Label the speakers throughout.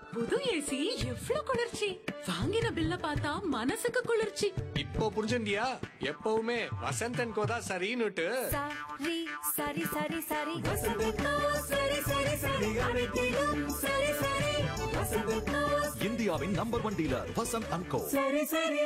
Speaker 1: புது ஏசி எவ்வளவு குளிர்ச்சி வாங்கின பில்ல பார்த்தா மனசுக்கு குளிர்ச்சி
Speaker 2: இப்போ புரிஞ்சுண்டியா எப்பவுமே வசந்தன் கோதா சரின்னுட்டு
Speaker 3: சரி சரி சரி சரி வசந்தக்கா சரி சரி சரி அனைத்திலும் சரி சரி வசந்தக்கா
Speaker 4: இந்தியாவின் number one dealer Vasanth and co
Speaker 3: சரி சரி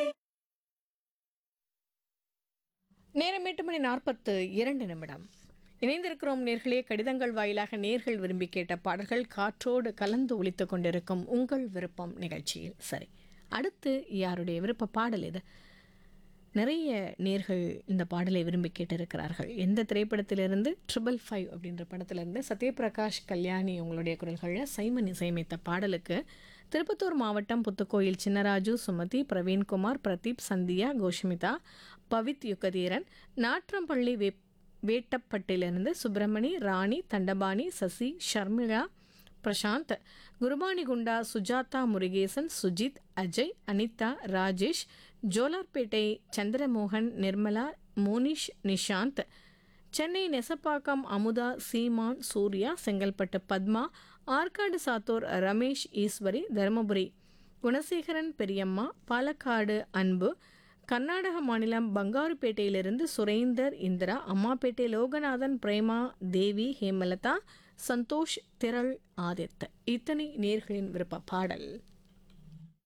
Speaker 5: நேரம் எட்டு மணி நாற்பத்து இரண்டு நிமிடம் இணைந்திருக்கிறோம் நேர்களே கடிதங்கள் வாயிலாக நேர்கள் விரும்பி கேட்ட பாடல்கள் காற்றோடு கலந்து ஒலித்துக் கொண்டிருக்கும் உங்கள் விருப்பம் நிகழ்ச்சியில் சரி அடுத்து யாருடைய விருப்ப பாடல் இது நிறைய நேர்கள் இந்த பாடலை விரும்பி கேட்டிருக்கிறார்கள் எந்த திரைப்படத்திலிருந்து ட்ரிபிள் ஃபைவ் அப்படின்ற படத்திலிருந்து சத்யபிரகாஷ் கல்யாணி உங்களுடைய குரல்களில் சைமன் இசையமைத்த பாடலுக்கு திருப்பத்தூர் மாவட்டம் புத்துக்கோயில் சின்னராஜு சுமதி பிரவீன்குமார் பிரதீப் சந்தியா கோஷ்மிதா பவித் யுகதீரன் நாற்றம்பள்ளி வே வேட்டப்பட்டிலிருந்து சுப்பிரமணி ராணி தண்டபாணி சசி ஷர்மிளா பிரசாந்த் குருபானிகுண்டா சுஜாதா முருகேசன் சுஜித் அஜய் அனிதா ராஜேஷ் ஜோலார்பேட்டை சந்திரமோகன் நிர்மலா மோனிஷ் நிஷாந்த் சென்னை நெசப்பாக்கம் அமுதா சீமான் சூர்யா செங்கல்பட்டு பத்மா ஆற்காடு சாத்தூர் ரமேஷ் ஈஸ்வரி தருமபுரி குணசேகரன் பெரியம்மா பாலக்காடு அன்பு கர்நாடக மாநிலம் பங்காருப்பேட்டையிலிருந்து சுரேந்தர் இந்திரா அம்மாப்பேட்டை லோகநாதன் பிரேமா தேவி ஹேமலதா சந்தோஷ் திரள் ஆதித் இத்தனை நேர்களின் விருப்ப பாடல்